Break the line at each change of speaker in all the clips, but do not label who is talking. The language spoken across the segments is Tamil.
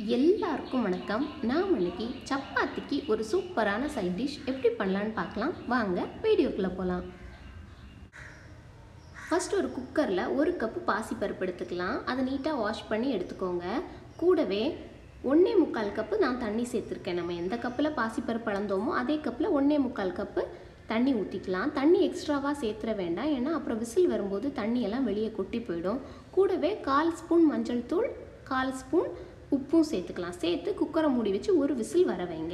எல்லாருக்கும் வணக்கம் நாம் இன்னைக்கு சப்பாத்திக்கு ஒரு சூப்பரான சைட் டிஷ் எப்படி பண்ணலான்னு பார்க்கலாம் வாங்க வீடியோக்குள்ளே போகலாம் ஃபர்ஸ்ட் ஒரு குக்கரில் ஒரு கப்பு பாசிப்பருப்பு எடுத்துக்கலாம் அதை நீட்டாக வாஷ் பண்ணி எடுத்துக்கோங்க கூடவே ஒன்றே முக்கால் கப்பு நான் தண்ணி சேர்த்துருக்கேன் நம்ம எந்த கப்பில் பாசிப்பருப்பு அளந்தோமோ அதே கப்பில் ஒன்றே முக்கால் கப்பு தண்ணி ஊற்றிக்கலாம் தண்ணி எக்ஸ்ட்ராவாக சேர்த்துற வேண்டாம் ஏன்னா அப்புறம் விசில் வரும்போது தண்ணியெல்லாம் வெளியே கொட்டி போயிடும் கூடவே கால் ஸ்பூன் மஞ்சள் தூள் கால் ஸ்பூன் உப்பும் சேர்த்துக்கலாம் சேர்த்து குக்கரை மூடி வச்சு ஒரு விசில் வர வைங்க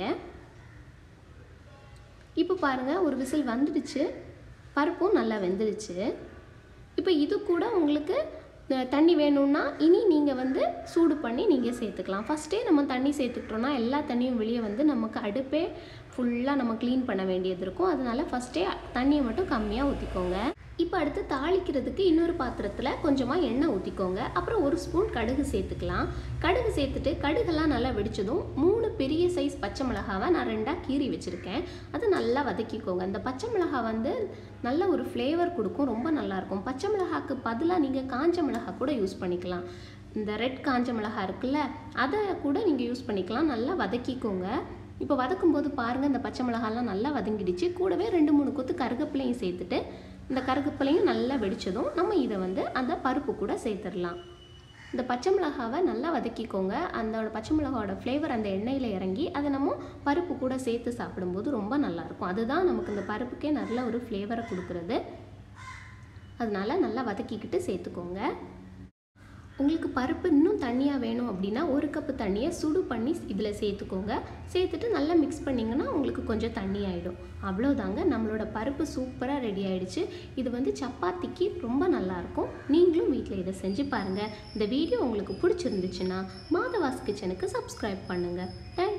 இப்போ பாருங்கள் ஒரு விசில் வந்துடுச்சு பருப்பும் நல்லா வெந்துடுச்சு இப்போ இது கூட உங்களுக்கு அஹ், தண்ணி வேணும்னா இனி நீங்கள் வந்து சூடு பண்ணி நீங்கள் சேர்த்துக்கலாம் ஃபஸ்ட்டே நம்ம தண்ணி சேர்த்துக்கிட்டோம்னா எல்லா தண்ணியும் வெளியே வந்து நமக்கு அடுப்பே ஃபுல்லாக நம்ம க்ளீன் பண்ண வேண்டியது இருக்கும் அதனால ஃபஸ்ட்டே தண்ணியை மட்டும் கம்மியாக ஊற்றிக்கோங்க இப்போ அடுத்து தாளிக்கிறதுக்கு இன்னொரு பாத்திரத்தில் கொஞ்சமாக எண்ணெய் ஊற்றிக்கோங்க அப்புறம் ஒரு ஸ்பூன் கடுகு சேர்த்துக்கலாம் கடுகு சேர்த்துட்டு கடுகெல்லாம் நல்லா வெடிச்சதும் மூணு பெரிய சைஸ் பச்சை மிளகாவை நான் ரெண்டாக கீறி வச்சுருக்கேன் அது நல்லா வதக்கிக்கோங்க இந்த பச்சை மிளகாய் வந்து நல்ல ஒரு ஃப்ளேவர் கொடுக்கும் ரொம்ப நல்லாயிருக்கும் பச்சை மிளகாக்கு பதிலாக நீங்கள் காஞ்ச மிளகாய் கூட யூஸ் பண்ணிக்கலாம் இந்த ரெட் காஞ்ச மிளகாய் இருக்குல்ல அதை கூட நீங்கள் யூஸ் பண்ணிக்கலாம் நல்லா வதக்கிக்கோங்க இப்போ வதக்கும்போது பாருங்கள் இந்த பச்சை மிளகாலாம் நல்லா வதங்கிடுச்சு கூடவே ரெண்டு மூணு கொத்து கருகப்பிலையும் சேர்த்துட்டு இந்த கருகப்பிலையும் நல்லா வெடிச்சதும் நம்ம இதை வந்து அந்த பருப்பு கூட சேர்த்துடலாம் இந்த பச்சை மிளகாவை நல்லா வதக்கிக்கோங்க அந்த பச்சை மிளகாவோட ஃப்ளேவர் அந்த எண்ணெயில் இறங்கி அதை நம்ம பருப்பு கூட சேர்த்து சாப்பிடும்போது ரொம்ப நல்லாயிருக்கும் அதுதான் நமக்கு இந்த பருப்புக்கே நல்ல ஒரு ஃப்ளேவரை கொடுக்குறது அதனால நல்லா வதக்கிக்கிட்டு சேர்த்துக்கோங்க உங்களுக்கு பருப்பு இன்னும் தண்ணியாக வேணும் அப்படின்னா ஒரு கப்பு தண்ணியை சுடு பண்ணி இதில் சேர்த்துக்கோங்க சேர்த்துட்டு நல்லா மிக்ஸ் பண்ணிங்கன்னா உங்களுக்கு கொஞ்சம் தண்ணி ஆகிடும் அவ்வளோதாங்க நம்மளோட பருப்பு சூப்பராக ரெடி ஆயிடுச்சு இது வந்து சப்பாத்திக்கு ரொம்ப நல்லாயிருக்கும் நீங்களும் வீட்டில் இதை செஞ்சு பாருங்கள் இந்த வீடியோ உங்களுக்கு பிடிச்சிருந்துச்சுன்னா மாதவாஸ் கிச்சனுக்கு சப்ஸ்கிரைப் பண்ணுங்கள் தேங்க்